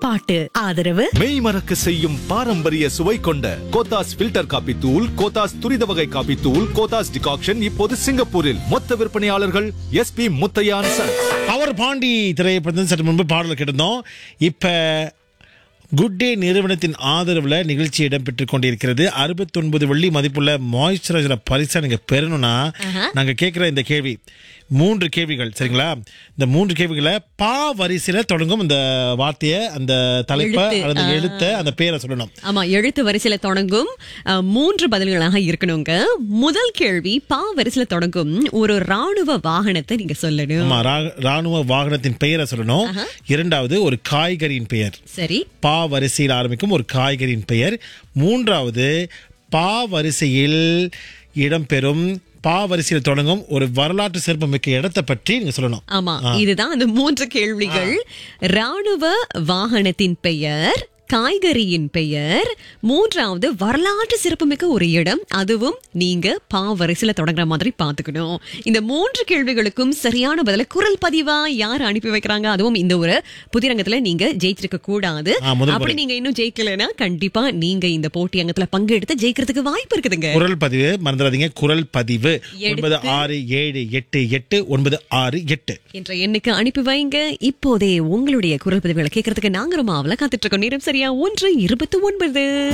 பாட்டு ஆதரவு மெய் மறக்க செய்யும் பாரம்பரிய சுவை கொண்ட கோத்தாஸ் ஃபில்டர் காபி தூள் கோத்தாஸ் துரித வகை காபி தூள் கோத்தாஸ் டிகாக்ஷன் இப்போது சிங்கப்பூரில் மொத்த விற்பனையாளர்கள் எஸ்பி முத்தையான் சன்ஸ் அவர் பாண்டி திரைப்படத்தில் சற்று முன்பு பாடல் கேட்டிருந்தோம் இப்ப குட் டே நிறுவனத்தின் ஆதரவுல நிகழ்ச்சி இடம்பெற்றுக் கொண்டிருக்கிறது அறுபத்தொன்பது வெள்ளி மதிப்புள்ள மாய்ஸ்சரைசரை பரிசா நீங்க பெறணும்னா நாங்க கேட்கிற இந்த கேள்வி மூன்று கேள்விகள் சரிங்களா இந்த மூன்று கேள்விகளை பா வரிசையில தொடங்கும் இந்த வார்த்தையை அந்த தலைப்பை எழுத்து. அல்லது எழுத்த அந்த பேரை சொல்லணும் ஆமா எழுத்து வரிசையில தொடங்கும் அஹ், மூன்று பதில்களாக இருக்கணுங்க முதல் கேள்வி பா வரிசையில தொடங்கும் ஒரு ராணுவ வாகனத்தை நீங்க சொல்லணும் ஆமா ரா- ராணுவ வாகனத்தின் பெயரை சொல்லணும் இரண்டாவது ஒரு காய்கறியின் பெயர் சரி பா வரிசையில் ஆரம்பிக்கும் ஒரு காய்கறியின் பெயர் மூன்றாவது பா வரிசையில் இடம்பெறும் பா வரிசையில் தொடங்கும் ஒரு வரலாற்று சிறப்புமிக்க இடத்தை பற்றி நீங்க சொல்லணும் ஆமா இதுதான் அந்த மூன்று கேள்விகள் ராணுவ வாகனத்தின் பெயர் காய்கறியின் பெயர் மூன்றாவது வரலாற்று சிறப்புமிக்க ஒரு இடம் அதுவும் நீங்க பா வரிசையில தொடங்குற மாதிரி பாத்துக்கணும் இந்த மூன்று கேள்விகளுக்கும் சரியான பதில குரல் பதிவா யார் அனுப்பி வைக்கிறாங்க அதுவும் இந்த ஒரு புதிரங்கத்துல நீங்க ஜெயிச்சிருக்க கூடாது ஆ, முதல் அப்படி முறை. நீங்க இன்னும் ஜெயிக்கலைன்னா கண்டிப்பா நீங்க இந்த போட்டி அங்கத்துல பங்கெடுத்து ஜெயிக்கிறதுக்கு வாய்ப்பு இருக்குதுங்க குரல் பதிவு மறந்துடாதீங்க குரல் பதிவு எடுத்து- ஒன்பது ஆறு ஏழு எட்டு எட்டு ஒன்பது ஆறு எட்டு என்ற எண்ணுக்கு அனுப்பி வைங்க இப்போதே உங்களுடைய குரல் பதிவுகளை கேட்கறதுக்கு நாங்க ரொம்ப ஆவலா காத்துட்டு இருக்கோம் நேரம் சரியா ஒன்று இருபத்தி ஒன்பது